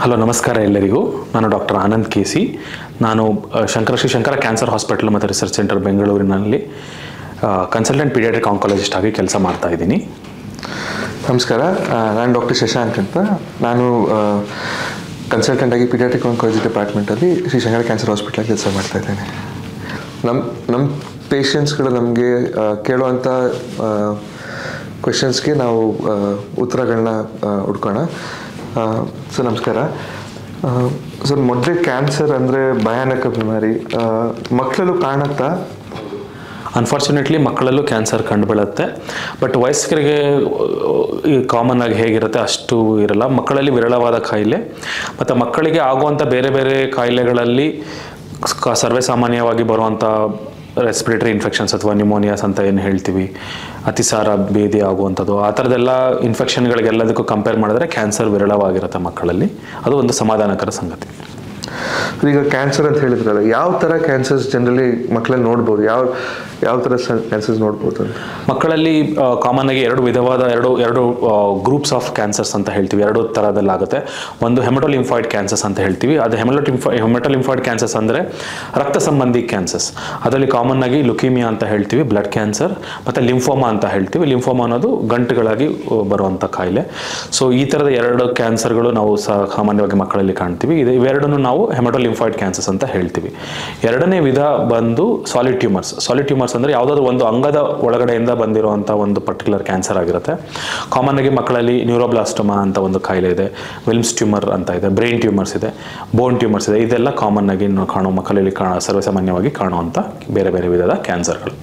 hello ನಮಸ್ಕಾರ ಎಲ್ಲರಿಗೂ ನಾನು ಡಾಕ್ಟರ್ ಆನಂದ್ ಕೆ ಸಿ ನಾನು ಆ, ಶಂಕರ ಶ್ರೀ ಶಂಕರ ಕ್ಯಾನ್ಸರ್ ಹಾಸ್ಪಿಟಲ್ ಮತ್ತು ರಿಸರ್ಚ್ ಸೆಂಟರ್ ಬೆಂಗಳೂರಿನಲ್ಲಿ ಕನ್ಸಲ್ಟೆಂಟ್ ಪೀಡಿಯಾಟ್ರಿಕ್ ಆಂಕಾಲಜಿಸ್ಟ್ ಆಗಿ ಕೆಲಸ ಮಾಡ್ತಾ ಇದ್ದೀನಿ ನಮಸ್ಕಾರ ಆ, ನಾನು ಡಾಕ್ಟರ್ ಶಶಾಂಕ್ ಅಂತ ನಾನು ಕನ್ಸಲ್ಟೆಂಟ್ ಆಗಿ ಪೀಡಿಯಾಟ್ರಿಕ್ ಆಂಕಾಲಜಿ ಡಿಪಾರ್ಟ್ಮೆಂಟಲ್ಲಿ ಶ್ರೀ ಶಂಕರ ಕ್ಯಾನ್ಸರ್ ಹಾಸ್ಪಿಟಲ್ ಕೆಲಸ ಮಾಡ್ತಾ ಇದ್ದೇನೆ ನಮ್ಮ ನಮ್ಮ ಪೇಷಂಟ್ಸ್ಗಳು ನಮಗೆ ಕೇಳುವಂಥ ಕ್ವೆಶನ್ಸ್ಗೆ ನಾವು ಆ, ಉತ್ತರಗಳನ್ನ ಆ, ಹುಡ್ಕೋಣ ಸರ್ ನಮಸ್ಕಾರ ಸರ್ ಮೊದಲೇ ಕ್ಯಾನ್ಸರ್ ಅಂದರೆ ಭಯಾನಕ ಬಿಮಾರಿ ಆ, ಮಕ್ಕಳಲ್ಲೂ ಕಾಣುತ್ತಾ ಅನ್ಫಾರ್ಚುನೇಟ್ಲಿ ಮಕ್ಕಳಲ್ಲೂ ಕ್ಯಾನ್ಸರ್ ಕಂಡುಬೀಳುತ್ತೆ ಬಟ್ ವಯಸ್ಕರಿಗೆ ಈ ಕಾಮನ್ ಆಗಿ ಹೇಗಿರುತ್ತೆ ಅಷ್ಟು ಇರಲ್ಲ ಮಕ್ಕಳಲ್ಲಿ ವಿರಳವಾದ ಕಾಯಿಲೆ ಮತ್ತು ಮಕ್ಕಳಿಗೆ ಆಗುವಂಥ ಬೇರೆ ಬೇರೆ ಕಾಯಿಲೆಗಳಲ್ಲಿ ಕ- ಸರ್ವೇ ಸಾಮಾನ್ಯವಾಗಿ ಬರುವಂಥ ರೆಸ್ಪಿರೇಟರಿ ಇನ್ಫೆಕ್ಷನ್ಸ್ ಅಥವಾ ನ್ಯೂಮೋನಿಯಾಸ್ ಅಂತ ಏನು ಹೇಳ್ತೀವಿ ಅತಿಸಾರ ಭೇದಿ ಆಗುವಂಥದ್ದು ಆ ಥರದ್ದೆಲ್ಲ ಇನ್ಫೆಕ್ಷನ್ಗಳಿಗೆಲ್ಲದಕ್ಕೂ ಕಂಪೇರ್ ಮಾಡಿದ್ರೆ ಕ್ಯಾನ್ಸರ್ ವಿರಳವಾಗಿರುತ್ತೆ ಮಕ್ಕಳಲ್ಲಿ ಅದು ಒಂದು ಸಮಾಧಾನಕರ ಸಂಗತಿ ಈಗ ಕ್ಯಾನ್ಸರ್ ಅಂತ ಹೇಳಿದ್ರಲ್ಲ ಯಾವ ಥರ ಕ್ಯಾನ್ಸರ್ಸ್ ಜನರಲಿ ಮಕ್ಕಳಲ್ಲಿ ನೋಡ್ಬೋದು ಯಾವ ಯಾವ ಥರ ಕ್ಯಾನ್ಸರ್ಸ್ ನೋಡ್ಬೋದು ಅಂತ ಮಕ್ಕಳಲ್ಲಿ ಕಾಮನ್ ಆಗಿ ಎರಡು ವಿಧವಾದ ಎರಡು ಎರಡು ಗ್ರೂಪ್ಸ್ ಆಫ್ ಕ್ಯಾನ್ಸರ್ಸ್ ಅಂತ ಹೇಳ್ತೀವಿ ಎರಡು ಥರದಲ್ಲಾಗುತ್ತೆ ಒಂದು ಹೆಮಟೋಲಿಂಫಾಯ್ಡ್ ಕ್ಯಾನ್ಸರ್ಸ್ ಅಂತ ಹೇಳ್ತೀವಿ ಅದು ಹೆಮಟೋಲಿಂಫಾ ಹೆಮಟೋಲಿಂಫಾಯ್ಡ್ ಕ್ಯಾನ್ಸರ್ಸ್ ಅಂದರೆ ರಕ್ತ ಸಂಬಂಧಿ ಕ್ಯಾನ್ಸರ್ಸ್ ಅದರಲ್ಲಿ ಕಾಮನ್ ಆಗಿ ಲುಕೀಮಿಯಾ ಅಂತ ಹೇಳ್ತೀವಿ ಬ್ಲಡ್ ಕ್ಯಾನ್ಸರ್ ಮತ್ತು ಲಿಂಫೋಮಾ ಅಂತ ಹೇಳ್ತೀವಿ ಲಿಂಫೋಮಾ ಅನ್ನೋದು ಗಂಟುಗಳಾಗಿ ಆ, ಬರುವಂಥ ಕಾಯಿಲೆ ಸೊ ಈ ಥರದ ಎರಡು ಕ್ಯಾನ್ಸರ್ಗಳು ನಾವು ಸಹ ಸಾಮಾನ್ಯವಾಗಿ ಮಕ್ಕಳಲ್ಲಿ ಕಾಣ್ತೀವಿ ಇದು ಇವೆರಡನ್ನು ನಾವು ಹೆಮಟೋಲಿಂಫಾಯ್ಡ್ ಕ್ಯಾನ್ಸರ್ಸ್ ಅಂತ ಹೇಳ್ತೀವಿ ಎರಡನೇ ವಿಧ ಬಂದು ಸಾಲಿಡ್ ಟ್ಯೂಮರ್ಸ್ ಸಾಲಿಡ್ ಟ್ಯೂಮರ್ಸ್ ಅಂದರೆ ಯಾವುದಾದ್ರು ಒಂದು ಅಂಗದ ಒಳಗಡೆಯಿಂದ ಬಂದಿರುವಂಥ ಒಂದು ಪರ್ಟಿಕ್ಯುಲರ್ ಕ್ಯಾನ್ಸರ್ ಆಗಿರುತ್ತೆ ಕಾಮನ್ ಆಗಿ ಮಕ್ಕಳಲ್ಲಿ ನ್ಯೂರೋಬ್ಲಾಸ್ಟೋಮಾ ಅಂತ ಒಂದು ಕಾಯಿಲೆ ಇದೆ ವಿಲ್ಮ್ಸ್ ಟ್ಯೂಮರ್ ಅಂತ ಇದೆ ಬ್ರೈನ್ ಟ್ಯೂಮರ್ಸ್ ಇದೆ ಬೋನ್ ಟ್ಯೂಮರ್ಸ್ ಇದೆ ಇದೆಲ್ಲ ಕಾಮನ್ ಆಗಿ ನಾವು ಕಾಣೋ ಮಕ್ಕಳಲ್ಲಿ ಕಾಣ ಸರ್ವಸಾಮಾನ್ಯವಾಗಿ ಕಾಣುವಂಥ ಬೇರೆ ಬೇರೆ ವಿಧದ ಕ್ಯಾನ್ಸರ್ಗಳು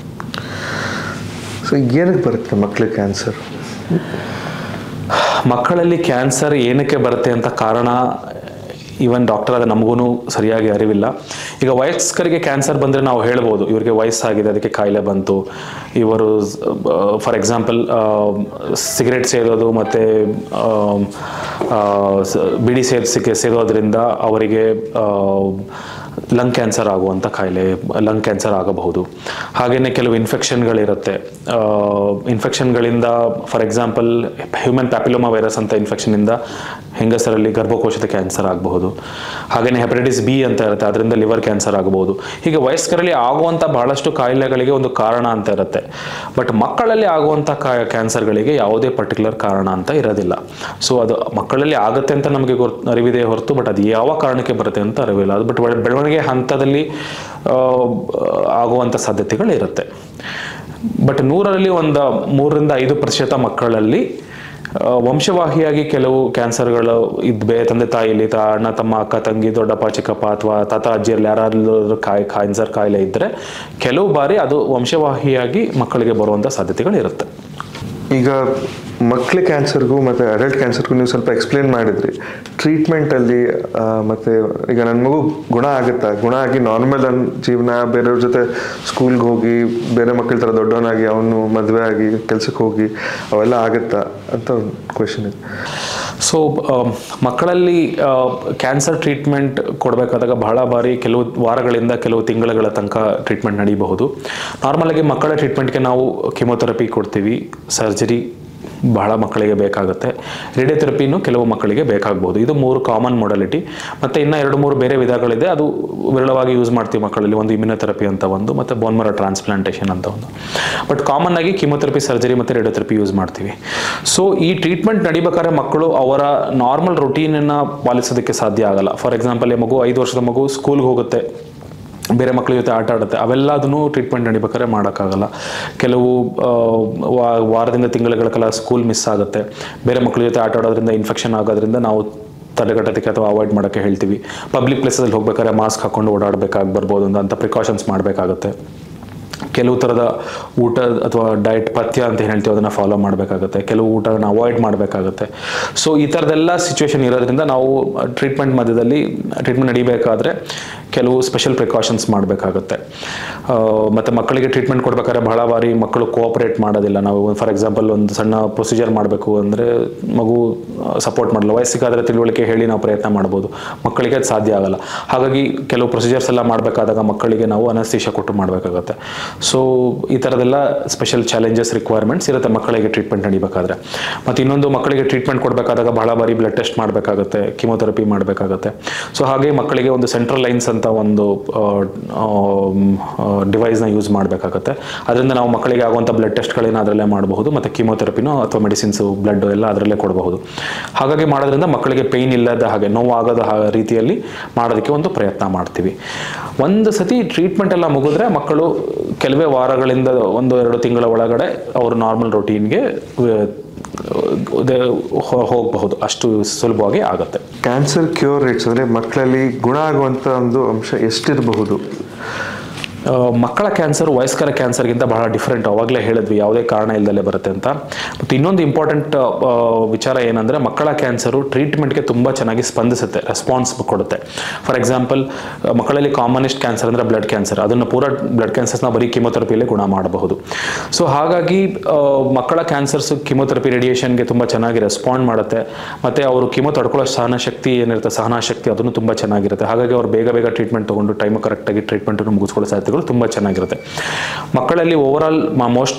ಸೊ ಏನಕ್ಕೆ ಬರುತ್ತೆ ಮಕ್ಳಿಗೆ ಕ್ಯಾನ್ಸರ್ ಮಕ್ಕಳಲ್ಲಿ ಕ್ಯಾನ್ಸರ್ ಏನಕ್ಕೆ ಬರುತ್ತೆ ಅಂತ ಕಾರಣ ಈವನ್ ಡಾಕ್ಟರ್ ಆದ ನಮಗೂ ಸರಿಯಾಗಿ ಅರಿವಿಲ್ಲ ಈಗ ವಯಸ್ಕರಿಗೆ ಕ್ಯಾನ್ಸರ್ ಬಂದರೆ ನಾವು ಹೇಳ್ಬೋದು ಇವರಿಗೆ ವಯಸ್ಸಾಗಿದೆ ಅದಕ್ಕೆ ಕಾಯಿಲೆ ಬಂತು ಇವರು ಫಾರ್ ಎಕ್ಸಾಂಪಲ್ ಸಿಗರೆಟ್ ಸೇದೋದು ಮತ್ತು ಬಿಡಿ ಸೇದ್ ಸಿಕ್ಕೆ ಸೇದೋದ್ರಿಂದ ಅವರಿಗೆ ಲಂಗ್ ಕ್ಯಾನ್ಸರ್ ಆಗುವಂಥ ಕಾಯಿಲೆ ಲಂಗ್ ಕ್ಯಾನ್ಸರ್ ಆಗಬಹುದು ಹಾಗೆಯೇ ಕೆಲವು ಇನ್ಫೆಕ್ಷನ್ಗಳಿರುತ್ತೆ ಇನ್ಫೆಕ್ಷನ್ಗಳಿಂದ for example human papilloma virus ಅಂತ ಇನ್ಫೆಕ್ಷನಿಂದ ಹೆಂಗಸರಲ್ಲಿ ಗರ್ಭಕೋಶದ ಕ್ಯಾನ್ಸರ್ ಆಗಬಹುದು ಹಾಗೆಯೇ ಹೆಪಟೈಟಿಸ್ ಬಿ ಅಂತ ಇರುತ್ತೆ ಅದರಿಂದ ಲಿವರ್ ಕ್ಯಾನ್ಸರ್ ಆಗಬಹುದು ಹೀಗೆ ವಯಸ್ಕರಲ್ಲಿ ಆಗುವಂಥ ಬಹಳಷ್ಟು ಕಾಯಿಲೆಗಳಿಗೆ ಒಂದು ಕಾರಣ ಅಂತ ಇರುತ್ತೆ ಬಟ್ ಮಕ್ಕಳಲ್ಲಿ ಆಗುವಂಥ ಕಾ ಕ್ಯಾನ್ಸರ್ಗಳಿಗೆ ಯಾವುದೇ ಪರ್ಟಿಕ್ಯುಲರ್ ಕಾರಣ ಅಂತ ಇರೋದಿಲ್ಲ ಸೊ ಅದು ಮಕ್ಕಳಲ್ಲಿ ಆಗುತ್ತೆ ಅಂತ ನಮಗೆ ಗೊತ್ತು ಅರಿವಿದೆ ಹೊರತು ಬಟ್ ಅದು ಯಾವ ಕಾರಣಕ್ಕೆ ಬರುತ್ತೆ ಅಂತ ಅರಿವಿಲ್ಲ ಅದು ಬಟ್ ಬೆಳವಣಿಗೆ ಹಂತದಲ್ಲಿ ಆ, ಆಗುವಂಥ ಸಾಧ್ಯತೆಗಳು ಇರುತ್ತೆ ಬಟ್ ನೂರರಲ್ಲಿ ಒಂದು ಮೂರರಿಂದ ಐದು ಪ್ರತಿಶತ ಮಕ್ಕಳಲ್ಲಿ ಆ, ವಂಶವಾಹಿಯಾಗಿ ಕೆಲವು ಕ್ಯಾನ್ಸರ್ಗಳು ಇದ್ಬೇ ತಂದೆ ತಾಯಿಲಿ ತಾ ಅಣ್ಣ ತಮ್ಮ ಅಕ್ಕ ತಂಗಿ ದೊಡ್ಡಪ್ಪ ಚಿಕ್ಕಪ್ಪ ಅಥವಾ ತಾತ ಅಜ್ಜಿಯಲ್ಲಿ ಯಾರಾದ್ರೂ ಕಾಯಿ ಕ್ಯಾನ್ಸರ್ ಕಾಯಿಲೆ ಇದ್ದರೆ ಕೆಲವು ಬಾರಿ ಅದು ವಂಶವಾಹಿಯಾಗಿ ಮಕ್ಕಳಿಗೆ ಬರುವಂಥ ಸಾಧ್ಯತೆಗಳು ಇರುತ್ತೆ ಈಗ ಮಕ್ಳ ಕ್ಯಾನ್ಸರ್ಗೂ ಮತ್ತು ಅಡಲ್ಟ್ ಕ್ಯಾನ್ಸರ್ಗೂ ನೀವು ಸ್ವಲ್ಪ ಎಕ್ಸ್ಪ್ಲೇನ್ ಮಾಡಿದ್ರಿ ಟ್ರೀಟ್ಮೆಂಟಲ್ಲಿ ಮತ್ತು ಈಗ ನನ್ನ ಮಗು ಗುಣ ಆಗುತ್ತಾ ಗುಣ ಆಗಿ ನಾರ್ಮಲ್ ನನ್ನ ಜೀವನ ಬೇರೆಯವ್ರ ಜೊತೆ ಸ್ಕೂಲ್ಗೆ ಹೋಗಿ ಬೇರೆ ಮಕ್ಕಳ ಥರ ದೊಡ್ಡವನಾಗಿ ಅವನು ಮದುವೆ ಆಗಿ ಕೆಲ್ಸಕ್ಕೆ ಹೋಗಿ ಅವೆಲ್ಲ ಆಗುತ್ತಾ ಅಂತ ಒಂದು ಕ್ವೆಶನ್ ಇದೆ ಸೊ ಮಕ್ಕಳಲ್ಲಿ ಕ್ಯಾನ್ಸರ್ ಟ್ರೀಟ್ಮೆಂಟ್ ಕೊಡಬೇಕಾದಾಗ ಬಹಳ ಬಾರಿ ಕೆಲವು ವಾರಗಳಿಂದ ಕೆಲವು ತಿಂಗಳುಗಳ ತನಕ ಟ್ರೀಟ್ಮೆಂಟ್ ನಡೀಬಹುದು ನಾರ್ಮಲಾಗಿ ಮಕ್ಕಳ ಟ್ರೀಟ್ಮೆಂಟ್ಗೆ ನಾವು ಕಿಮೊಥೆರಪಿ ಕೊಡ್ತೀವಿ ಸರ್ಜರಿ ಬಹಳ ಮಕ್ಕಳಿಗೆ ಬೇಕಾಗುತ್ತೆ ರೇಡಿಯೋಥೆರಪಿನೂ ಕೆಲವು ಮಕ್ಕಳಿಗೆ ಬೇಕಾಗ್ಬೋದು ಇದು ಮೂರು ಕಾಮನ್ ಮೊಡಲಿಟಿ ಮತ್ತು ಇನ್ನು ಎರಡು ಮೂರು ಬೇರೆ ವಿಧಗಳಿದೆ ಅದು ವಿರಳವಾಗಿ ಯೂಸ್ ಮಾಡ್ತೀವಿ ಮಕ್ಕಳಲ್ಲಿ ಒಂದು ಇಮ್ಯುನೊಥೆರಪಿ ಅಂತ ಒಂದು ಮತ್ತು ಬೋನ್ಮರ ಟ್ರಾನ್ಸ್ಪ್ಲಾಂಟೇಷನ್ ಅಂತ ಒಂದು ಬಟ್ ಕಾಮನ್ ಆಗಿ ಕಿಮೊಥೆರಪಿ ಸರ್ಜರಿ ಮತ್ತು ರೇಡಿಯೋಥೆರಪಿ ಯೂಸ್ ಮಾಡ್ತೀವಿ ಸೊ ಈ ಟ್ರೀಟ್ಮೆಂಟ್ ನಡಿಬೇಕಾದ್ರೆ ಮಕ್ಕಳು ಅವರ ನಾರ್ಮಲ್ ರೊಟೀನನ್ನು ಪಾಲಿಸೋದಕ್ಕೆ ಸಾಧ್ಯ ಆಗಲ್ಲ ಫಾರ್ ಎಕ್ಸಾಂಪಲ್ ಈ ಮಗು ಐದು ವರ್ಷದ ಮಗು ಸ್ಕೂಲ್ಗೆ ಹೋಗುತ್ತೆ ಬೇರೆ ಮಕ್ಕಳ ಜೊತೆ ಆಟ ಆಡುತ್ತೆ ಅವೆಲ್ಲದನ್ನು ಟ್ರೀಟ್ಮೆಂಟ್ ನಡಿಬೇಕಾದ್ರೆ ಮಾಡೋಕ್ಕಾಗಲ್ಲ ಕೆಲವು ಆ, ವಾ- ವಾರದಿಂದ ತಿಂಗಳುಗಳ ಕಾಲ ಸ್ಕೂಲ್ ಮಿಸ್ ಆಗುತ್ತೆ ಬೇರೆ ಮಕ್ಕಳ ಜೊತೆ ಆಟ ಆಡೋದ್ರಿಂದ ಇನ್ಫೆಕ್ಷನ್ ಆಗೋದ್ರಿಂದ ನಾವು ತಡೆಗಟ್ಟೋದಕ್ಕೆ ಅಥವಾ ಅವಾಯ್ಡ್ ಮಾಡೋಕ್ಕೆ ಹೇಳ್ತೀವಿ ಪಬ್ಲಿಕ್ ಪ್ಲೇಸಲ್ಲಿ ಹೋಗ್ಬೇಕಾದ್ರೆ ಮಾಸ್ಕ್ ಹಾಕೊಂಡು ಓಡಾಡಬೇಕಾಗಿ ಬರ್ಬೋದು ಅಂತ ಅಂತ ಪ್ರಿಕಾಷನ್ಸ್ ಮಾಡಬೇಕಾಗುತ್ತೆ ಕೆಲವು ಥರದ ಊಟ ಅಥವಾ ಡಯಟ್ ಪಥ್ಯ ಅಂತ ಏನು ಹೇಳ್ತೀವಿ ಅದನ್ನು ಫಾಲೋ ಮಾಡಬೇಕಾಗುತ್ತೆ ಕೆಲವು ಊಟನ ಅವಾಯ್ಡ್ ಮಾಡಬೇಕಾಗುತ್ತೆ ಸೊ ಈ ಥರದ್ದೆಲ್ಲ ಸಿಚುವೇಶನ್ ಇರೋದ್ರಿಂದ ನಾವು ಟ್ರೀಟ್ಮೆಂಟ್ ಮಧ್ಯದಲ್ಲಿ ಟ್ರೀಟ್ಮೆಂಟ್ ನಡಿಬೇಕಾದ್ರೆ ಕೆಲವು ಸ್ಪೆಷಲ್ ಪ್ರಿಕಾಷನ್ಸ್ ಮಾಡಬೇಕಾಗುತ್ತೆ ಮತ್ತು ಮಕ್ಕಳಿಗೆ ಟ್ರೀಟ್ಮೆಂಟ್ ಕೊಡ್ಬೇಕಾದ್ರೆ ಬಹಳ ಬಾರಿ ಮಕ್ಕಳು ಕೋಆಪರೇಟ್ ಮಾಡೋದಿಲ್ಲ ನಾವು ಫಾರ್ ಎಕ್ಸಾಂಪಲ್ ಒಂದು ಸಣ್ಣ ಪ್ರೊಸೀಜರ್ ಮಾಡಬೇಕು ಅಂದರೆ ಮಗು ಸಪೋರ್ಟ್ ಮಾಡಲ್ಲ ವಯಸ್ಸಿಗಾದರೆ ತಿಳುವಳಿಕೆ ಹೇಳಿ ನಾವು ಪ್ರಯತ್ನ ಮಾಡ್ಬೋದು ಮಕ್ಕಳಿಗೆ ಅದು ಸಾಧ್ಯ ಆಗಲ್ಲ ಹಾಗಾಗಿ ಕೆಲವು ಪ್ರೊಸೀಜರ್ಸ್ ಎಲ್ಲ ಮಾಡಬೇಕಾದಾಗ ಮಕ್ಕಳಿಗೆ ನಾವು ಅನಸ್ತೀಶ ಕೊಟ್ಟು ಮಾಡಬೇಕಾಗತ್ತೆ ಸೊ ಈ ಥರದೆಲ್ಲ ಸ್ಪೆಷಲ್ ಚಾಲೆಂಜಸ್ ರಿಕ್ವೈರ್ಮೆಂಟ್ಸ್ ಇರುತ್ತೆ ಮಕ್ಕಳಿಗೆ ಟ್ರೀಟ್ಮೆಂಟ್ ನಡಿಬೇಕಾದ್ರೆ ಮತ್ತು ಇನ್ನೊಂದು ಮಕ್ಕಳಿಗೆ ಟ್ರೀಟ್ಮೆಂಟ್ ಕೊಡಬೇಕಾದಾಗ ಬಹಳ ಬಾರಿ ಬ್ಲಡ್ ಟೆಸ್ಟ್ ಮಾಡಬೇಕಾಗುತ್ತೆ ಕಿಮೋಥೆರಪಿ ಮಾಡಬೇಕಾಗುತ್ತೆ ಸೊ ಹಾಗೆ ಮಕ್ಕಳಿಗೆ ಒಂದು ಸೆಂಟ್ರಲ್ ಲೈನ್ಸ್ ಅಂತ ಒಂದು ಡಿವೈಸ್ನ ಯೂಸ್ ಮಾಡಬೇಕಾಗುತ್ತೆ ಅದರಿಂದ ನಾವು ಮಕ್ಕಳಿಗೆ ಆಗುವಂಥ ಬ್ಲಡ್ ಟೆಸ್ಟ್ಗಳೇನು ಅದರಲ್ಲೇ ಮಾಡಬಹುದು ಮತ್ತು ಕಿಮೋಥೆರಪಿನೋ ಅಥವಾ ಮೆಡಿಸಿನ್ಸು ಬ್ಲಡ್ ಎಲ್ಲ ಅದರಲ್ಲೇ ಕೊಡಬಹುದು ಹಾಗಾಗಿ ಮಾಡೋದ್ರಿಂದ ಮಕ್ಕಳಿಗೆ ಪೇಯ್ನ್ ಇಲ್ಲದ ಹಾಗೆ ನೋವು ಆಗದ ಹಾ- ರೀತಿಯಲ್ಲಿ ಮಾಡೋದಕ್ಕೆ ಒಂದು ಪ್ರಯತ್ನ ಮಾಡ್ತೀವಿ ಒಂದು ಸತಿ ಟ್ರೀಟ್ಮೆಂಟ್ ಎಲ್ಲ ಮುಗಿದ್ರೆ ಮಕ್ಕಳು ಕೆಲವೇ ವಾರಗಳಿಂದ ಒಂದು ಎರಡು ತಿಂಗಳ ಒಳಗಡೆ ಅವರು ನಾರ್ಮಲ್ ರೊಟೀನ್ಗೆ ಹೋಗಬಹುದು ಅಷ್ಟು ಸುಲಭವಾಗಿ ಆಗುತ್ತೆ ಕ್ಯಾನ್ಸರ್ ಕ್ಯೂರ್ ರೇಟ್ಸ್ ಅಂದರೆ ಮಕ್ಕಳಲ್ಲಿ ಗುಣ ಆಗುವಂಥ ಒಂದು ಅಂಶ ಎಷ್ಟಿರಬಹುದು ಆ, ಮಕ್ಕಳ ಕ್ಯಾನ್ಸರ್ ವಯಸ್ಕರ ಕ್ಯಾನ್ಸರ್ಗಿಂತ ಬಹಳ ಡಿಫ್ರೆಂಟ್ ಅವಾಗಲೇ ಹೇಳಿದ್ವಿ ಯಾವುದೇ ಕಾರಣ ಇಲ್ಲದಲ್ಲೇ ಬರುತ್ತೆ ಅಂತ ಮತ್ತು ಇನ್ನೊಂದು ಇಂಪಾರ್ಟೆಂಟ್ ವಿಚಾರ ಏನಂದರೆ ಮಕ್ಕಳ ಕ್ಯಾನ್ಸರು ಟ್ರೀಟ್ಮೆಂಟ್ಗೆ ತುಂಬ ಚೆನ್ನಾಗಿ ಸ್ಪಂದಿಸುತ್ತೆ ರೆಸ್ಪಾನ್ಸ್ ಕೊಡುತ್ತೆ ಫಾರ್ ಎಕ್ಸಾಂಪಲ್ ಮಕ್ಕಳಲ್ಲಿ ಕಾಮನೆಸ್ಟ್ ಕ್ಯಾನ್ಸರ್ ಅಂದರೆ ಬ್ಲಡ್ ಕ್ಯಾನ್ಸರ್ ಅದನ್ನು ಪೂರ ಬ್ಲಡ್ ಕ್ಯಾನ್ಸರ್ಸ್ನ ಬರೀ ಕಿಮೋಥೆರಪಿಯಲ್ಲೇ ಗುಣ ಮಾಡಬಹುದು ಸೊ ಹಾಗಾಗಿ ಆ, ಮಕ್ಕಳ ಕ್ಯಾನ್ಸರ್ಸ್ ಕಿಮೋಥೆರಪಿ ರೇಡಿಯೇಷನ್ಗೆ ತುಂಬ ಚೆನ್ನಾಗಿ ರೆಸ್ಪಾಂಡ್ ಮಾಡುತ್ತೆ ಮತ್ತು ಅವರು ಕಿಮೋ ತಡ್ಕೊಳ್ಳೋ ಸಹನ ಶಕ್ತಿ ಏನಿರುತ್ತೆ ಸಹನಾ ಶಕ್ತಿ ಅದನ್ನು ತುಂಬ ಚೆನ್ನಾಗಿರುತ್ತೆ ಹಾಗಾಗಿ ಅವ್ರು ಬೇಗ ಬೇಗ ಟ್ರೀಟ್ಮೆಂಟ್ ತೊಗೊಂಡು ಟೈಮ್ ಕರೆಕ್ಟಾಗಿ ಟ್ರೀಟ್ಮೆಂಟನ್ನು ಮುಗಿಸ್ಕೊಳ್ಳೋ ಸಾಧ್ಯತೆಗಳು ತುಂಬ ಚೆನ್ನಾಗಿರುತ್ತೆ ಮಕ್ಕಳಲ್ಲಿ ಓವರಾಲ್ ಮೋಸ್ಟ್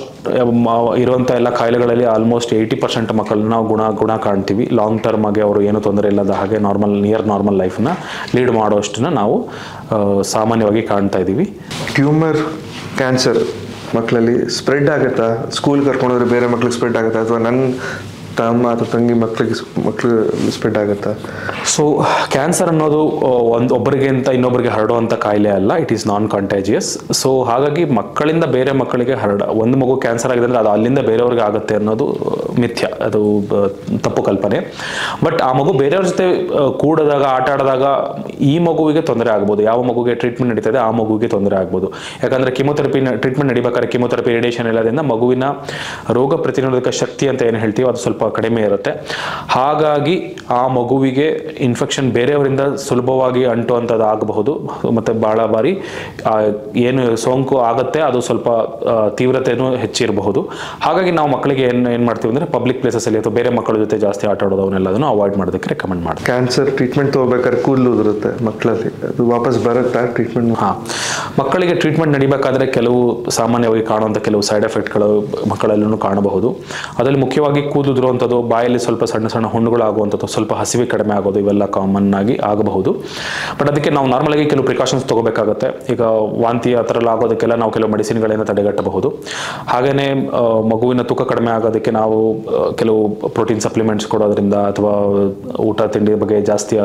ಇರುವಂಥ ಎಲ್ಲ ಕಾಯಿಲೆಗಳಲ್ಲಿ ಆಲ್ಮೋಸ್ಟ್ ಏಯ್ಟಿ ಪರ್ಸೆಂಟ್ ಮಕ್ಕಳನ್ನ ನಾವು ಗುಣ ಗುಣ ಕಾಣ್ತೀವಿ ಲಾಂಗ್ ಟರ್ಮ್ ಆಗಿ ಅವರು ಏನೂ ತೊಂದರೆ ಇಲ್ಲದ ಹಾಗೆ ನಾರ್ಮಲ್ ನಿಯರ್ ನಾರ್ಮಲ್ ಲೈಫ್ನ ಲೀಡ್ ಮಾಡೋಷ್ಟನ್ನ ನಾವು ಆ, ಸಾಮಾನ್ಯವಾಗಿ ಕಾಣ್ತಾ ಇದ್ದೀವಿ ಟ್ಯೂಮರ್ ಕ್ಯಾನ್ಸರ್ ಮಕ್ಕಳಲ್ಲಿ ಸ್ಪ್ರೆಡ್ ಆಗುತ್ತಾ ಸ್ಕೂಲ್ ಕರ್ಕೊಂಡೋದ್ರೆ ಬೇರೆ ಮಕ್ಳಿಗೆ ಸ್ಪ್ರೆಡ್ ಆಗುತ್ತಾ ಅಥವಾ ನನ್ನ ತಮ್ಮ ಅಥವಾ ತಂಗಿ ಮಕ್ಕಳಿಗೆ ಮಕ್ಕಳು ಸ್ಪ್ರೆಡ್ ಆಗುತ್ತಾ ಸೊ ಕ್ಯಾನ್ಸರ್ ಅನ್ನೋದು ಆ, ಒಂದು ಒಬ್ಬರಿಗಿಂತ ಇನ್ನೊಬ್ಬರಿಗೆ ಹರಡುವಂಥ ಕಾಯಿಲೆ ಅಲ್ಲ it is non contagious so ಹಾಗಾಗಿ ಮಕ್ಕಳಿಂದ ಬೇರೆ ಮಕ್ಕಳಿಗೆ ಹರಡ ಒಂದು ಮಗು ಕ್ಯಾನ್ಸರ್ ಆಗಿದೆ ಅಂದರೆ ಅದು ಅಲ್ಲಿಂದ ಬೇರೆಯವ್ರಿಗೆ ಆಗುತ್ತೆ ಅನ್ನೋದು ಆ, ಮಿಥ್ಯ ಅದು ಆ, ತಪ್ಪು ಕಲ್ಪನೆ ಬಟ್ ಆ ಮಗು ಬೇರೆಯವ್ರ ಜೊತೆ ಆ, ಕೂಡಿದಾಗ ಆಟ ಆಡಿದಾಗ ಈ ಮಗುವಿಗೆ ತೊಂದರೆ ಆಗ್ಬೋದು ಯಾವ ಮಗುಗೆ ಟ್ರೀಟ್ಮೆಂಟ್ ನಡೀತದೆ ಆ ಮಗುವಿಗೆ ತೊಂದರೆ ಆಗ್ಬೋದು ಯಾಕಂದರೆ ಕಿಮೋಥೆರಪಿ ಟ್ರೀಟ್ಮೆಂಟ್ ನಡಿಬೇಕಾದ್ರೆ ಕಿಮೋಥೆರಪಿ ರೇಡಿಯೇಷನ್ ಇಲ್ಲದ್ರಿಂದ ಮಗುವಿನ ರೋಗ ಪ್ರತಿರೋಧಕ ಶಕ್ತಿ ಅಂತ ಏನು ಹೇಳ್ತೀವಿ ಅದು ಸ್ವಲ್ಪ ಕಡಿಮೆ ಇರುತ್ತೆ ಹಾಗಾಗಿ ಆ ಮಗುವಿಗೆ ಇನ್ಫೆಕ್ಷನ್ ಬೇರೆಯವರಿಂದ ಸುಲಭವಾಗಿ ಅಂಟುವಂಥದ್ದು ಆಗಬಹುದು ಮತ್ತು ಭಾಳ ಬಾರಿ ಆ, ಏನು ಸೋಂಕು ಆಗುತ್ತೆ ಅದು ಸ್ವಲ್ಪ ಆ, ತೀವ್ರತೆಯೂ ಹೆಚ್ಚಿರಬಹುದು ಹಾಗಾಗಿ ನಾವು ಮಕ್ಕಳಿಗೆ ಏನು ಏನು ಮಾಡ್ತೀವಿ ಅಂದರೆ ಪಬ್ಲಿಕ್ ಪ್ಲೇಸಸಲ್ಲಿ ಅಥವಾ ಬೇರೆ ಮಕ್ಕಳ ಜೊತೆ ಜಾಸ್ತಿ ಆಟ ಆಡೋದು ಅವನ್ನೆಲ್ಲದನ್ನು ಅವಾಯ್ಡ್ ಮಾಡೋದಕ್ಕೆ ರೆಕಮೆಂಡ್ ಮಾಡ್ತೀವಿ ಕ್ಯಾನ್ಸರ್ ಟ್ರೀಟ್ಮೆಂಟ್ ತೊಗೋಬೇಕಾದ್ರೆ ಕೂದಲು ಉದುರುತ್ತೆ ಮಕ್ಕಳಲ್ಲಿ ಅದು ವಾಪಸ್ ಬರುತ್ತಾ ಟ್ರೀಟ್ಮೆಂಟ್ ಹಾಂ ಮಕ್ಕಳಿಗೆ ಟ್ರೀಟ್ಮೆಂಟ್ ನಡಿಬೇಕಾದ್ರೆ ಕೆಲವು ಸಾಮಾನ್ಯವಾಗಿ ಕಾಣುವಂಥ ಕೆಲವು ಸೈಡ್ ಎಫೆಕ್ಟ್ಗಳು ಮಕ್ಕಳಲ್ಲೂ ಕಾಣಬಹುದು ಅದರಲ್ಲಿ ಮುಖ್ಯವಾಗಿ ಕೂದುದಿರುವಂಥದ್ದು ಬಾಯಲ್ಲಿ ಸ್ವಲ್ಪ ಸಣ್ಣ ಸಣ್ಣ ಹುಣ್ಣುಗಳು ಆಗುವಂಥದ್ದು ಸ್ವಲ್ಪ ಹಸಿವೆ ಕಡಿಮೆ ಆಗೋದು ಇವೆಲ್ಲ ಕಾಮನ್ ಆಗಿ ಆಗಬಹುದು ಬಟ್ ಅದಕ್ಕೆ ನಾವು ನಾರ್ಮಲಾಗಿ ಕೆಲವು ಪ್ರಿಕಾಷನ್ಸ್ ತಗೋಬೇಕಾಗುತ್ತೆ ಈಗ ವಾಂತಿ ಆ ಥರ ಎಲ್ಲ ಆಗೋದಕ್ಕೆಲ್ಲ ನಾವು ಕೆಲವು ಮೆಡಿಸಿನ್ಗಳಿಂದ ತಡೆಗಟ್ಟಬಹುದು ಹಾಗೆಯೇ ಆ, ಮಗುವಿನ ತೂಕ ಕಡಿಮೆ ಆಗೋದಕ್ಕೆ ನಾವು ಆ, ಕೆಲವು ಪ್ರೋಟೀನ್ ಸಪ್ಲಿಮೆಂಟ್ಸ್ ಕೊಡೋದ್ರಿಂದ ಅಥವಾ ಊಟ ತಿಂಡಿ ಬಗ್ಗೆ ಜಾಸ್ತಿ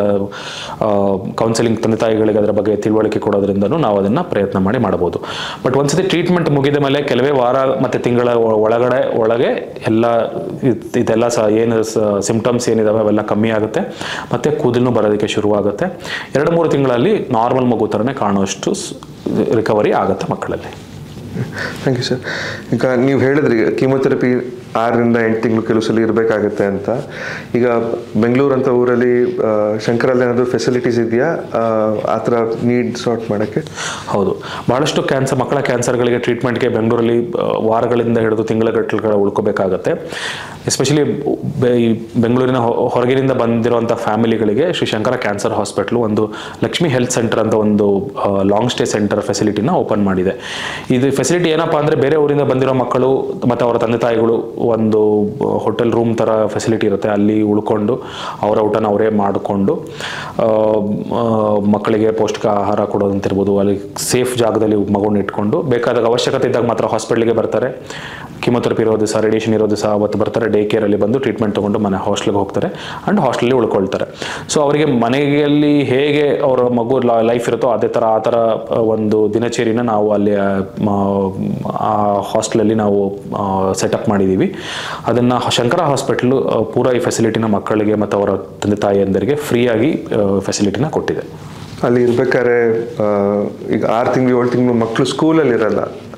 ಕೌನ್ಸಿಲಿಂಗ್ ತಂದೆ ತಾಯಿಗಳಿಗೆ ಅದರ ಬಗ್ಗೆ ತಿಳುವಳಿಕೆ ಕೊಡೋದ್ರಿಂದನೂ ನಾವು ಅದನ್ನು ಪ್ರಯತ್ನ ಮಾಡಿ ಮಾಡಬಹುದು ಬಟ್ ಒಂದ್ಸತಿ ಟ್ರೀಟ್ಮೆಂಟ್ ಮುಗಿದ ಮೇಲೆ ಕೆಲವೇ ವಾರ ಮತ್ತು ತಿಂಗಳ ಒ- ಒಳಗಡೆ ಒಳಗೆ ಎಲ್ಲ ಇದ್- ಇದೆಲ್ಲ ಸಹ ಏನು ಸಿಂಪ್ಟಮ್ಸ್ ಏನಿದಾವೆ ಅವೆಲ್ಲ ಕಮ್ಮಿ ಆಗುತ್ತೆ ಮತ್ತು ಕೂದಲು ಬರೋದಕ್ಕೆ ಶುರುವಾಗುತ್ತೆ ಎರಡು ಮೂರು ತಿಂಗಳಲ್ಲಿ ನಾರ್ಮಲ್ ಮಗು ಥರನೇ ಕಾಣುವಷ್ಟು ರಿಕವರಿ ಆಗುತ್ತೆ ಮಕ್ಕಳಲ್ಲಿ ಥ್ಯಾಂಕ್ ಯು ಸರ್ ಈಗ ನೀವು ಹೇಳಿದ್ರಿ ಕೀಮೋಥೆರಪಿ ಆರರಿಂದ ಎಂಟು ತಿಂಗಳು ಕೆಲವು ಸಲ ಇರಬೇಕಾಗತ್ತೆ ಅಂತ ಈಗ ಬೆಂಗಳೂರು ಅಂತ ಊರಲ್ಲಿ ಆ, ಶಂಕರಲ್ಲಿ ಏನಾದರೂ ಫೆಸಿಲಿಟೀಸ್ ಇದೆಯಾ ಆ, ಆ ಥರ ನೀಡ್ ಸಾರ್ಟ್ ಮಾಡೋಕ್ಕೆ ಹೌದು ಬಹಳಷ್ಟು ಕ್ಯಾನ್ಸರ್ ಮಕ್ಕಳ ಕ್ಯಾನ್ಸರ್ಗಳಿಗೆ ಟ್ರೀಟ್ಮೆಂಟ್ಗೆ ಬೆಂಗಳೂರಲ್ಲಿ ಆ, ವಾರಗಳಿಂದ ಹಿಡಿದು ತಿಂಗಳ ಉಳ್ಕೋಬೇಕಾಗತ್ತೆ ಎಸ್ಪೆಷಲಿ ಬೆಂಗಳೂರಿನ ಹೊ- ಹೊರಗಿನಿಂದ ಬಂದಿರುವಂಥ ಫ್ಯಾಮಿಲಿಗಳಿಗೆ ಶ್ರೀ ಶಂಕರ ಕ್ಯಾನ್ಸರ್ ಹಾಸ್ಪಿಟ್ಲು ಒಂದು ಲಕ್ಷ್ಮಿ ಹೆಲ್ತ್ ಸೆಂಟರ್ ಅಂತ ಒಂದು ಲಾಂಗ್ ಸ್ಟೇ ಸೆಂಟರ್ ಫೆಸಿಲಿಟಿನ ಓಪನ್ ಮಾಡಿದೆ ಇದು ಫೆಸಿಲಿಟಿ ಏನಪ್ಪ ಅಂದರೆ ಬೇರೆ ಊರಿಂದ ಬಂದಿರೋ ಮಕ್ಕಳು ಮತ್ತು ಅವರ ತಂದೆ ತಾಯಿಗಳು ಒಂದು ಹೋಟೆಲ್ ರೂಮ್ ಥರ ಫೆಸಿಲಿಟಿ ಇರುತ್ತೆ ಅಲ್ಲಿ ಉಳ್ಕೊಂಡು ಅವರ ಊಟನ ಅವರೇ ಮಾಡಿಕೊಂಡು ಆ, ಆ, ಮಕ್ಕಳಿಗೆ ಪೌಷ್ಟಿಕ ಆಹಾರ ಕೊಡೋದಂತಿರ್ಬೋದು ಅಲ್ಲಿ ಸೇಫ್ ಜಾಗದಲ್ಲಿ ಮಗುನ ಇಟ್ಕೊಂಡು ಬೇಕಾದಾಗ ಅವಶ್ಯಕತೆ ಇದ್ದಾಗ ಮಾತ್ರ ಹಾಸ್ಪಿಟ್ಲಿಗೆ ಬರ್ತಾರೆ ಕಿಮೋಥೆರಪಿ ಇರೋ ದಿವಸ ರೇಡಿಯೇಷನ್ ಇರೋ ದಿವಸ ಅವತ್ತು ಬರ್ತಾರೆ ಡೇ ಕೇರಲ್ಲಿ ಬಂದು ಟ್ರೀಟ್ಮೆಂಟ್ ತೊಗೊಂಡು ಮನೆ ಹಾಸ್ಟೆಲ್ಗೆ ಹೋಗ್ತಾರೆ ಆ್ಯಂಡ್ ಹಾಸ್ಟೆಲಲ್ಲಿ ಉಳ್ಕೊಳ್ತಾರೆ ಸೊ ಅವರಿಗೆ ಮನೆಯಲ್ಲಿ ಹೇಗೆ ಅವರ ಮಗು ಲೈಫ್ ಇರುತ್ತೋ ಅದೇ ಥರ ಆ ಥರ ಆ, ಒಂದು ದಿನಚರಿನ ನಾವು ಅಲ್ಲಿ ಆ, ಮ- ಆ ಹಾಸ್ಟೆಲಲ್ಲಿ ನಾವು ಸೆಟಪ್ ಮಾಡಿದ್ದೀವಿ ಅದನ್ನು ಶಂಕರ ಹಾಸ್ಪಿಟ್ಲು ಆ, ಪೂರ ಈ ಫೆಸಿಲಿಟಿನ ಮಕ್ಕಳಿಗೆ ಮತ್ತು ಅವರ ತಂದೆ ತಾಯಿಯಂದರಿಗೆ ಫ್ರೀಯಾಗಿ ಫೆಸಿಲಿಟಿನ ಕೊಟ್ಟಿದೆ ಅಲ್ಲಿ ಇರ್ಬೇಕಾದ್ರೆ ಆ, ಈಗ ಆರು ತಿಂಗಳು ಏಳು ತಿಂಗಳು ಮಕ್ಕಳು ಸ್ಕೂಲಲ್ಲಿ ಇರಲ್ಲ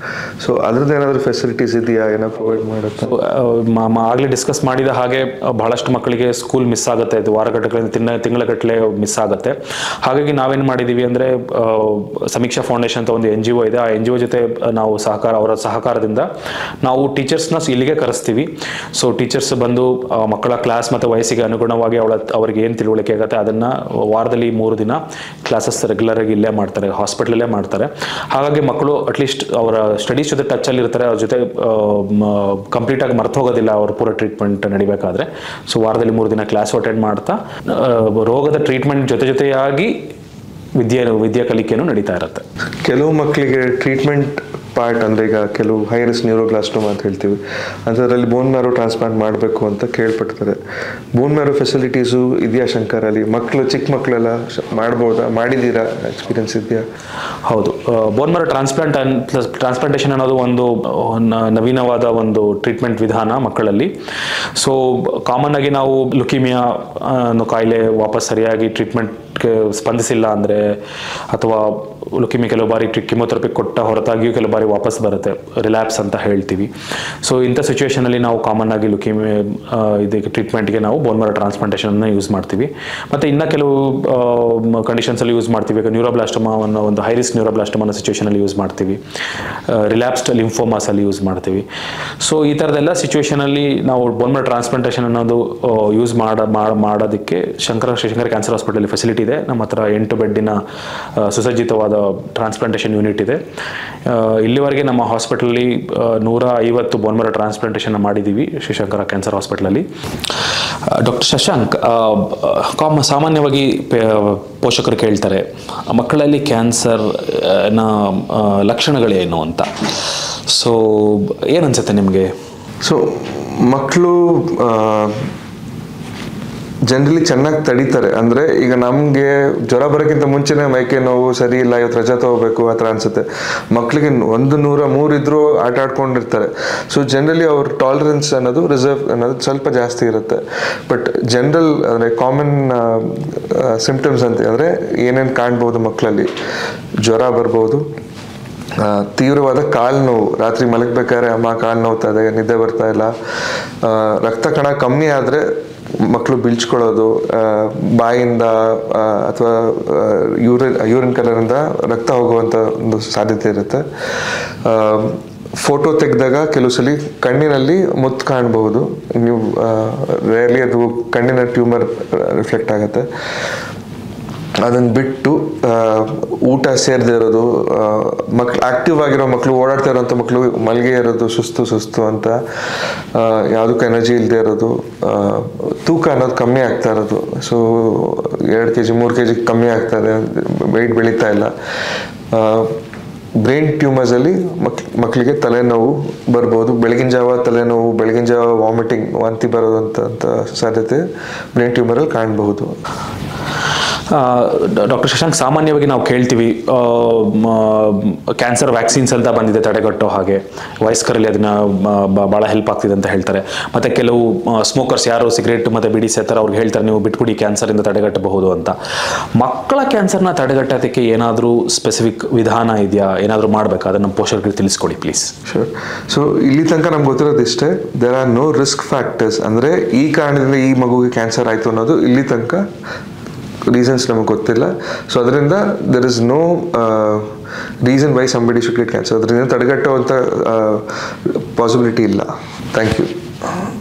ಸೊ ಅದ್ರದ್ದು ಏನಾದರೂ ಫೆಸಿಲಿಟೀಸ್ ಇದೆಯಾ ಏನೋ ಪ್ರೊವೈಡ್ ಮಾಡುತ್ತಾ ಆಗಲೇ ಡಿಸ್ಕಸ್ ಮಾಡಿದ ಹಾಗೆ ಆ, ಬಹಳಷ್ಟು ಮಕ್ಕಳಿಗೆ ಸ್ಕೂಲ್ ಮಿಸ್ ಆಗುತ್ತೆ ಇದು ವಾರಗಟ್ಟಲೆ ತಿಂಗಳ ತಿಂಗಳಗಟ್ಟಲೆ ಮಿಸ್ ಆಗುತ್ತೆ ಹಾಗಾಗಿ ನಾವೇನು ಮಾಡಿದ್ದೀವಿ ಅಂದರೆ ಸಮೀಕ್ಷಾ ಫೌಂಡೇಶನ್ ಅಂತ ಒಂದು ಎನ್ ಜಿ ಒ ಇದೆ ಆ ಎನ್ ಜಿ ಒ ಜೊತೆ ನಾವು ಸಹಕಾರ ಅವರ ಸಹಕಾರದಿಂದ ನಾವು ಟೀಚರ್ಸ್ನ ಇಲ್ಲಿಗೆ ಕರೆಸ್ತೀವಿ ಸೊ ಟೀಚರ್ಸ್ ಬಂದು ಆ, ಮಕ್ಕಳ ಕ್ಲಾಸ್ ಮತ್ತು ವಯಸ್ಸಿಗೆ ಅನುಗುಣವಾಗಿ ಅವಳ ಅವರಿಗೆ ಏನು ತಿಳುವಳಿಕೆ ಆಗುತ್ತೆ ಅದನ್ನು ವಾರದಲ್ಲಿ ಮೂರು ದಿನ ಕ್ಲಾಸಸ್ ರೆಗ್ಯುಲರ್ ಆಗಿ ಇಲ್ಲೇ ಮಾಡ್ತಾರೆ ಹಾಸ್ಪಿಟ್ಲಲ್ಲೇ ಮಾಡ್ತಾರೆ ಹಾಗಾಗಿ ಮಕ್ಕಳು ಅಟ್ಲೀಸ್ಟ್ ಅವರ ಸ್ಟಡೀಸ್ ಜೊತೆ ಟಚಲ್ಲಿ ಇರ್ತಾರೆ ಅವ್ರ ಜೊತೆ ಕಂಪ್ಲೀಟಾಗಿ ಮರ್ತು ಹೋಗೋದಿಲ್ಲ ಅವ್ರ ಪೂರ ಟ್ರೀಟ್ಮೆಂಟ್ ನಡಿಬೇಕಾದ್ರೆ ಸೊ ವಾರದಲ್ಲಿ ಮೂರು ದಿನ ಕ್ಲಾಸ್ ಅಟೆಂಡ್ ಮಾಡ್ತಾ ಆ, ರೋಗದ ಟ್ರೀಟ್ಮೆಂಟ್ ಜೊತೆ ಜೊತೆಯಾಗಿ ವಿದ್ಯೆ ವಿದ್ಯಾ ಕಲಿಕೆನೂ ನಡೀತಾ ಇರುತ್ತೆ ಕೆಲವು ಮಕ್ಕಳಿಗೆ ಟ್ರೀಟ್ಮೆಂಟ್ ಪಾರ್ಟ್ ಅಂದರೆ ಈಗ ಕೆಲವು ಹೈರಸ್ ನ್ಯೂರೋಗ್ಲಾಸ್ಟೋಮ್ ಅಂತ ಹೇಳ್ತೀವಿ ಅದರಲ್ಲಿ ಬೋನ್ ಮ್ಯಾರೋ ಟ್ರಾನ್ಸ್ಪ್ಲಾಂಟ್ ಮಾಡಬೇಕು ಅಂತ ಕೇಳ್ಪಡ್ತಾರೆ ಬೋನ್ ಮ್ಯಾರೋ ಫೆಸಿಲಿಟೀಸು ಇದೆಯಾ ಶಂಕರ್ ಅಲ್ಲಿ ಮಕ್ಕಳು ಚಿಕ್ಕ ಮಕ್ಕಳೆಲ್ಲ ಶ- ಮಾಡ್ಬೋದಾ ಮಾಡಿದ್ದೀರಾ ಎಕ್ಸ್ಪೀರಿಯನ್ಸ್ ಇದೆಯಾ ಹೌದು ಬೋನ್ ಮರ ಟ್ರಾನ್ಸ್ಪ್ಲಾಂಟ್ ಟ್ರಾನ್ಸ್ಪ್ಲಾಂಟೇಷನ್ ಅನ್ನೋದು ಒಂದು ಆ, ನ- ನವೀನವಾದ ಒಂದು ಟ್ರೀಟ್ಮೆಂಟ್ ವಿಧಾನ ಮಕ್ಕಳಲ್ಲಿ ಸೊ ಕಾಮನ್ ಆಗಿ ನಾವು ಲುಕಿಮಿಯಾ ಅನ್ನೋ ಕಾಯಿಲೆ ವಾಪಸ್ ಸರಿಯಾಗಿ ಟ್ರೀಟ್ಮೆಂಟ್ಗೆ ಸ್ಪಂದಿಸಿಲ್ಲ ಅಂದರೆ ಅಥವಾ ಲುಕಿಮಿ ಕೆಲವು ಬಾರಿ ಕಿಮೋಥೆರಪಿ ಕೊಟ್ಟ ಹೊರತಾಗಿಯೂ ಕೆಲವು ಬಾರಿ ವಾಪಸ್ ಬರುತ್ತೆ ರಿಲ್ಯಾಪ್ಸ್ ಅಂತ ಹೇಳ್ತೀವಿ ಸೊ ಇಂಥ ಸಿಚುವೇಷನಲ್ಲಿ ನಾವು ಕಾಮನ್ ಆಗಿ ಲುಕಿಮಿ ಇದಕ್ಕೆ ಟ್ರೀಟ್ಮೆಂಟ್ಗೆ ನಾವು ಬೋನ್ ಮರ ಟ್ರಾನ್ಸ್ಪ್ಲಾಂಟೇಷನ್ನ ಯೂಸ್ ಮಾಡ್ತೀವಿ ಮತ್ತು ಇನ್ನು ಕೆಲವು ಕಂಡೀಷನ್ಸಲ್ಲಿ ಯೂಸ್ ಮಾಡ್ತೀವಿ ಈಗ ನ್ಯೂರೋಬ್ಲಾಸ್ಟಮಾ ಅನ್ನೋ ಒಂದು ಹೈ ರಿಸ್ಕ್ ನ್ಯೂರೋಬ್ಲಾಸ್ಟಮಾ ಅನ್ನೋ ಸಿಚುವೇಷನಲ್ಲಿ ಯೂಸ್ ಮಾಡ್ತೀವಿ ರಿಲ್ಯಾಪ್ಸ್ಡ್ ಲಿಂಫೋಮಾಸಲ್ಲಿ ಯೂಸ್ ಮಾಡ್ತೀವಿ ಸೊ ಈ ಥರದೆಲ್ಲ ಸಿಚುವೇಷನಲ್ಲಿ ನಾವು ಬೋನ್ ಮರ ಟ್ರಾನ್ಸ್ಪ್ಲಾಂಟೇಷನ್ ಅನ್ನೋದು ಯೂಸ್ ಮಾಡ ಮಾಡ- ಮಾಡೋದಕ್ಕೆ Shankara Shri Shankara cancer hospital facility ಇದೆ ನಮ್ಮ ಹತ್ರ ಎಂಟು ಬೆಡ್ಡಿನ ಆ, ಸುಸಜ್ಜಿತವಾದ ಟ್ರಾನ್ಸ್ಪ್ಲಾಂಟೇಷನ್ ಯೂನಿಟ್ ಇದೆ ಆ, ಇಲ್ಲಿವರೆಗೆ ನಮ್ಮ ಹಾಸ್ಪಿಟಲಲ್ಲಿ ನೂರ ಐವತ್ತು ಬೋನ್ಮರ ಟ್ರಾನ್ಸ್ಪ್ಲಾಂಟೇಷನ್ ಮಾಡಿದ್ದೀವಿ ಶ್ರೀಶಂಕರ ಕ್ಯಾನ್ಸರ್ ಹಾಸ್ಪಿಟಲಲ್ಲಿ ಡಾಕ್ಟರ್ ಶಶಾಂಕ್ ಆ, ಕಾಮ ಸಾಮಾನ್ಯವಾಗಿ ಪೇ- ಪೋಷಕರು ಕೇಳ್ತಾರೆ ಮಕ್ಕಳಲ್ಲಿ ಕ್ಯಾನ್ಸರ್ ನ ಆ, ಲಕ್ಷಣಗಳೇನು ಅಂತ ಸೊ ಏನನ್ಸುತ್ತೆ ನಿಮಗೆ ಸೊ ಮಕ್ಕಳು ಜನರಲಿ ಚೆನ್ನಾಗಿ ತಡೀತಾರೆ ಅಂದರೆ ಈಗ ನಮಗೆ ಜ್ವರ ಬರೋಕ್ಕಿಂತ ಮುಂಚೆನೇ ಮೈಕೆ ನೋವು ಸರಿ ಇಲ್ಲ ಇವತ್ತು ರಜಾ ತಗೋಬೇಕು ಆ ಥರ ಅನ್ಸುತ್ತೆ ಮಕ್ಕಳಿಗೆ ಒಂದು ನೂರ ಮೂರು ಇದ್ರೂ ಆಟ ಆಡ್ಕೊಂಡಿರ್ತಾರೆ ಸೊ ಜನರಲಿ ಅವ್ರ ಟಾಲರೆನ್ಸ್ ಅನ್ನೋದು ರಿಸರ್ವ್ ಅನ್ನೋದು ಸ್ವಲ್ಪ ಜಾಸ್ತಿ ಇರುತ್ತೆ ಬಟ್ ಜನರಲ್ ಅಂದರೆ ಕಾಮನ್ ಸಿಂಪ್ಟಮ್ಸ್ ಅಂತ ಅಂದರೆ ಏನೇನು ಕಾಣ್ಬೋದು ಮಕ್ಕಳಲ್ಲಿ ಜ್ವರ ಬರ್ಬೋದು ಆ, ತೀವ್ರವಾದ ಕಾಲು ನೋವು ರಾತ್ರಿ ಮಲಗಬೇಕಾದ್ರೆ ಅಮ್ಮ ಕಾಲು ನೋವ್ತಾ ಇದೆ ನಿದ್ದೆ ಬರ್ತಾ ಇಲ್ಲ ಆ, ರಕ್ತ ಕಣ ಕಮ್ಮಿ ಆದರೆ ಮಕ್ಕಳು ಬೀಳ್ಚ್ಕೊಳ್ಳೋದು ಆ, ಬಾಯಿಂದ ಅಥವಾ ಯೂರಿನ್ ಯೂರಿನ್ ಕಲರಿಂದ ರಕ್ತ ಹೋಗುವಂಥ ಒಂದು ಸಾಧ್ಯತೆ ಇರುತ್ತೆ ಫೋಟೋ ತೆಗೆದಾಗ ಕೆಲವು ಸಲ ಕಣ್ಣಿನಲ್ಲಿ ಮುತ್ತು ಕಾಣಬಹುದು ನೀವು ರೇರ್ಲಿ ಅದು ಕಣ್ಣಿನ ಟ್ಯೂಮರ್ ರಿಫ್ಲೆಕ್ಟ್ ಆಗುತ್ತೆ ಅದನ್ನು ಬಿಟ್ಟು ಆ, ಊಟ ಸೇರದೇ ಇರೋದು ಮಕ್ಳು ಆಕ್ಟಿವ್ ಆಗಿರೋ ಮಕ್ಕಳು ಓಡಾಡ್ತಾ ಇರೋಂಥ ಮಕ್ಕಳು ಮಲ್ಗೆ ಇರೋದು ಸುಸ್ತು ಸುಸ್ತು ಅಂತ ಆ, ಯಾವುದಕ್ಕೂ ಎನರ್ಜಿ ಇಲ್ಲದೆ ಇರೋದು ಆ, ತೂಕ ಅನ್ನೋದು ಕಮ್ಮಿ ಆಗ್ತಾ ಇರೋದು ಸೊ ಎರಡು ಕೆ ಜಿ ಮೂರು ಕೆ ಜಿ ಕಮ್ಮಿ ಆಗ್ತಾ ಇದೆ ವೆಯ್ಟ್ ಬೆಳೀತಾ ಇಲ್ಲ ಬ್ರೈನ್ ಟ್ಯೂಮರ್ಸಲ್ಲಿ ಮಕ್ ಮಕ್ಕಳಿಗೆ ತಲೆನೋವು ಬರ್ಬೋದು ಬೆಳಗಿನ ಜಾವ ತಲೆನೋವು ಬೆಳಗಿನ ಜಾವ ವಾಮಿಟಿಂಗ್ ವಾಂತಿ ಬರೋದಂತ ಅಂತ ಸಾಧ್ಯತೆ ಬ್ರೈನ್ ಟ್ಯೂಮರಲ್ಲಿ ಕಾಣಬಹುದು ಡಾಕ್ಟರ್ ಶಶಾಂಕ್ ಸಾಮಾನ್ಯವಾಗಿ ನಾವು ಕೇಳ್ತೀವಿ ಕ್ಯಾನ್ಸರ್ ವ್ಯಾಕ್ಸಿನ್ಸ್ ಅಂತ ಬಂದಿದೆ ತಡೆಗಟ್ಟೋ ಹಾಗೆ ವಯಸ್ಕರಲ್ಲಿ ಅದನ್ನ ಭಾಳ ಹೆಲ್ಪ್ ಆಗ್ತಿದೆ ಅಂತ ಹೇಳ್ತಾರೆ ಮತ್ತೆ ಕೆಲವು ಸ್ಮೋಕರ್ಸ್ ಯಾರು ಸಿಗರೇಟ್ ಮತ್ತೆ ಬಿಡಿ ಸೇತಾರೆ ಅವ್ರಿಗೆ ಹೇಳ್ತಾರೆ ನೀವು ಬಿಟ್ಬಿಡಿ ಕ್ಯಾನ್ಸರಿಂದ ತಡೆಗಟ್ಟಬಹುದು ಅಂತ ಮಕ್ಕಳ ಕ್ಯಾನ್ಸರ್ನ ತಡೆಗಟ್ಟೋದಕ್ಕೆ ಏನಾದರೂ ಸ್ಪೆಸಿಫಿಕ್ ವಿಧಾನ ಇದೆಯಾ ಏನಾದರೂ ಮಾಡಬೇಕಾ ಅದನ್ನು ನಮ್ಮ ಪೋಷಕರಿಗೆ ತಿಳಿಸ್ಕೊಡಿ ಪ್ಲೀಸ್ ಶೋರ್ ಸೊ ಇಲ್ಲಿ ತನಕ ನಮ್ಗೆ ಗೊತ್ತಿರೋದು ಇಷ್ಟೇ there are no risk factors ಅಂದರೆ ಈ ಕಾರಣದಿಂದ ಈ ಮಗುಗೆ ಕ್ಯಾನ್ಸರ್ ಆಯಿತು ಅನ್ನೋದು ಇಲ್ಲಿ ತನಕ ರೀಸನ್ಸ್ ನಮಗೆ ಗೊತ್ತಿಲ್ಲ ಸೊ ಅದರಿಂದ there is no reason why somebody should get cancer ಅದರಿಂದ ತಡೆಗಟ್ಟುವಂಥ ಪಾಸಿಬಿಲಿಟಿ ಇಲ್ಲ ಥ್ಯಾಂಕ್ ಯು